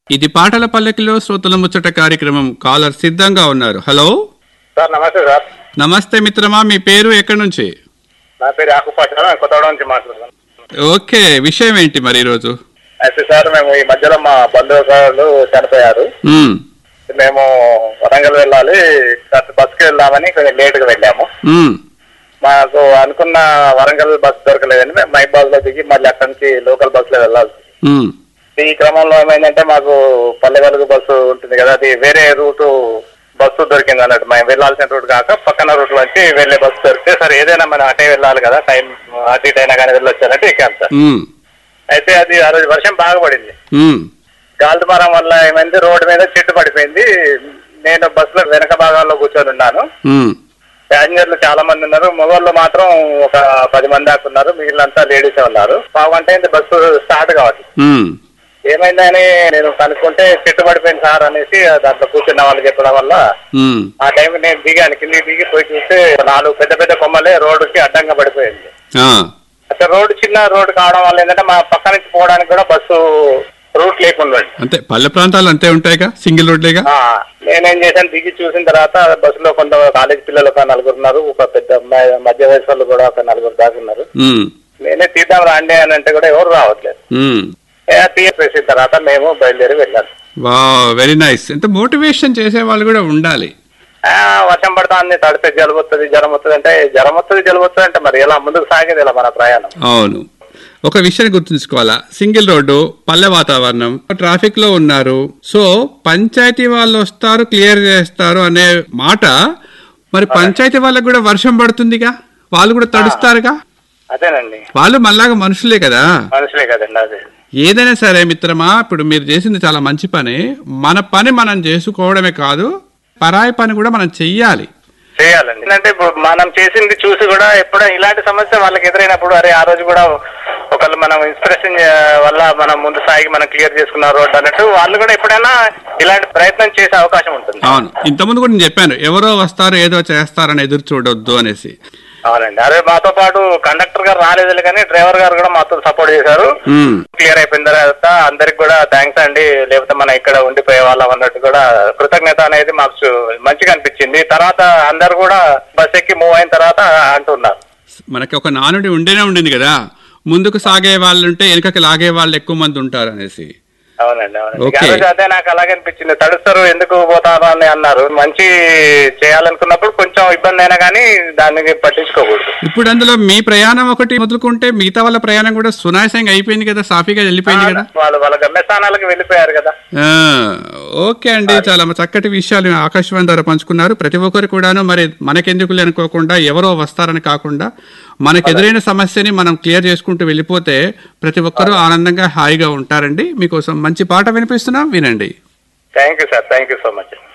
ఇది పాటల పల్లకిలో శ్రోతల ముచ్చట కార్యక్రమం కాలర్ సిద్ధంగా ఉన్నారు హలో సార్ నమస్తే సార్ నమస్తే మిత్రమా మీ పేరు ఎక్కడి నుంచి నా పేరు ఆకుపాటి కొత్తగూడ నుంచి మాట్లాడుతున్నాను ఓకే విషయం ఏంటి మరి ఈరోజు అయితే సార్ మేము ఈ మధ్యలో మా బంధువులు చనిపోయారు ఉమ్, మేము వరంగల్ వెళ్ళాలి కాస్త బస్కి వెళ్దామని కొంచెం లేట్గా వెళ్ళాము ఉమ్, మాకు అనుకున్న వరంగల్ బస్ దొరకలేదని మేము మైబాద్ లో దిగి మళ్ళీ అక్కడి నుంచి లోకల్ బస్ లో వెళ్ళాలి ఉమ్, ఈ క్రమంలో ఏమైందంటే మాకు పల్లె వెలుగు బస్సు ఉంటుంది కదా అది వేరే రూటు బస్సు దొరికింది అన్నట్టు మేము వెళ్ళాల్సిన రూట్ కాక పక్కన రూట్ నుంచి వెళ్ళే బస్సు దొరికితే సరే ఏదైనా మనం అటే వెళ్ళాలి కదా టైం అటు ఇటు అయినా కానీ వెళ్ళొచ్చు అన్నట్టు ఎక్కాం సార్ ఉమ్, అయితే అది ఆ రోజు వర్షం బాగా పడింది ఉమ్, గాలిదుమారం వల్ల ఏమైంది రోడ్డు మీద చెట్టు పడిపోయింది నేను బస్సులో వెనక భాగంలో కూర్చొని ఉన్నాను ఉమ్, ప్యాసింజర్లు చాలా మంది ఉన్నారు మొగోళ్ళు మాత్రం ఒక పది మంది దాకా ఉన్నారు మిగిలినంతా లేడీసే ఉన్నారు పావుగంట అయింది బస్సు స్టార్ట్ కావాలి ఉమ్, ఏమైందని నేను కనుక్కుంటే చెట్టు పడిపోయింది సార్ అనేసి దాంట్లో కూర్చున్న వాళ్ళు చెప్పడం వల్ల ఉమ్, ఆ టైం నేను దిగాను కిందికి దిగి పోయి చూస్తే నాలుగు పెద్ద పెద్ద కొమ్మలే రోడ్డుకి అడ్డంగా పడిపోయింది ఆ, అసలు రోడ్డు చిన్న రోడ్డు కావడం వల్ల ఏంటంటే మా పక్క నుంచి పోవడానికి కూడా బస్సు రూట్ లేకుండా ఉంది. అంతే పల్లె ప్రాంతాలు అంతే ఉంటాయిగా సింగిల్ రోడ్లేగా ఆ, నేనేం చేశాను దిగి చూసిన తర్వాత బస్సులో కొంత కాలేజ్ పిల్లలు ఒక నలుగురు ఉన్నారు ఒక పెద్ద అమ్మాయి మధ్య వయసు వాళ్ళు కూడా ఒక నలుగురు దాకా ఉన్నారు ఉమ్, నేనే తీద్దాం రాండి అని అంటే కూడా ఎవరు రావట్లేదు ఉమ్. తీసేసిన తర్వాత మేము బయలుదేరి వెళ్ళాం వా వెరీ నైస్ ఎంత మోటివేషన్ చేసే వాళ్ళు కూడా ఉండాలి ఆ, వర్షం పడుతుంది తడితే జలుబు వస్తుంది జ్వరం వస్తుంది అంటే జ్వరం వస్తుంది జలుబు వస్తుంది అంటే మరి ఎలా ముందుకు సాగేది ఇలా మన ప్రయాణం అవును ఒక విషయాన్ని గుర్తుంచుకోవాలా సింగిల్ రోడ్డు పల్లె వాతావరణం ట్రాఫిక్ లో ఉన్నారు సో పంచాయతీ వాళ్ళు వస్తారు క్లియర్ చేస్తారు అనే మాట మరి పంచాయతీ వాళ్ళకి కూడా వర్షం పడుతుందిగా వాళ్ళు కూడా తడుస్తారుగా అదేనండి వాళ్ళు మళ్ళాగా మనుషులే కదా మనుషులే కదండి అదే ఏదైనా సరే మిత్రమా ఇప్పుడు మీరు చేసింది చాలా మంచి పని మన పని మనం చేసుకోవడమే కాదు పరాయి పని కూడా మనం చెయ్యాలి చేయాలండి అంటే ఇప్పుడు మనం చేసింది చూసి కూడా ఎప్పుడో ఇలాంటి సమస్య వాళ్ళకి ఎదురైనప్పుడు అరే ఆ రోజు కూడా ఒకళ్ళు మనం ఇన్స్పిరేషన్ వల్ల మనం ముందు సాగి మనం క్లియర్ చేసుకున్న రోడ్ అన్నట్టు వాళ్ళు కూడా ఎప్పుడైనా ఇలాంటి ప్రయత్నం చేసే అవకాశం ఉంటుంది అవును ఇంతకుముందు కూడా నేను చెప్పాను ఎవరో వస్తారు ఏదో చేస్తారని ఎదురు చూడొద్దు అనేసి అవునండి అదే మాతో పాటు కండక్టర్ గారు రాలేదు కానీ డ్రైవర్ గారు కూడా మాతో సపోర్ట్ చేశారు ఉమ్. క్లియర్ అయిపోయిన తర్వాత అందరికి కూడా థ్యాంక్స్ అండి లేకపోతే మనం ఇక్కడ ఉండిపోయే వాళ్ళం అన్నట్టు కూడా కృతజ్ఞత అనేది మాకు చూ- మంచిగా అనిపించింది తర్వాత అందరు కూడా బస్ ఎక్కి మూవ్ అయిన తర్వాత అంటున్నారు మనకి ఒక నానుడి ఉండేనే ఉండింది కదా ముందుకు సాగే వాళ్ళు ఉంటే వెనుకకి లాగే వాళ్ళు ఎక్కువ మంది ఉంటారు అనేసి అవునండి అవునండి ఓకే. ఆ రోజు అదే నాకు అలాగే అనిపించింది తడుస్తారు ఎందుకు పోతారు అని అన్నారు మంచి చేయాలనుకున్నప్పుడు కొంచెం ఇబ్బంది అయినా కానీ దాన్ని పట్టించుకోకూడదు ఇప్పుడు అందులో మీ ప్రయాణం ఒకటి మొదలుకుంటే మిగతా వాళ్ళ ప్రయాణం కూడా సునాయాసంగా అయిపోయింది కదా సాఫీగా వెళ్ళిపోయింది కదా వాళ్ళు వాళ్ళ గమ్యస్థానాలకు వెళ్ళిపోయారు కదా ఆ, ఓకే అండి చాలా చక్కటి విషయాలు ఆకాశవాణి ద్వారా పంచుకున్నారు ప్రతి ఒక్కరు కూడాను మరి మనకెందుకు అనుకోకుండా ఎవరో వస్తారని కాకుండా మనకు ఎదురైన సమస్యని మనం క్లియర్ చేసుకుంటూ వెళ్ళిపోతే ప్రతి ఒక్కరూ ఆనందంగా హాయిగా ఉంటారండి మీకోసం మంచి పాట వినిపిస్తున్నాం వినండి thank you sir thank you so much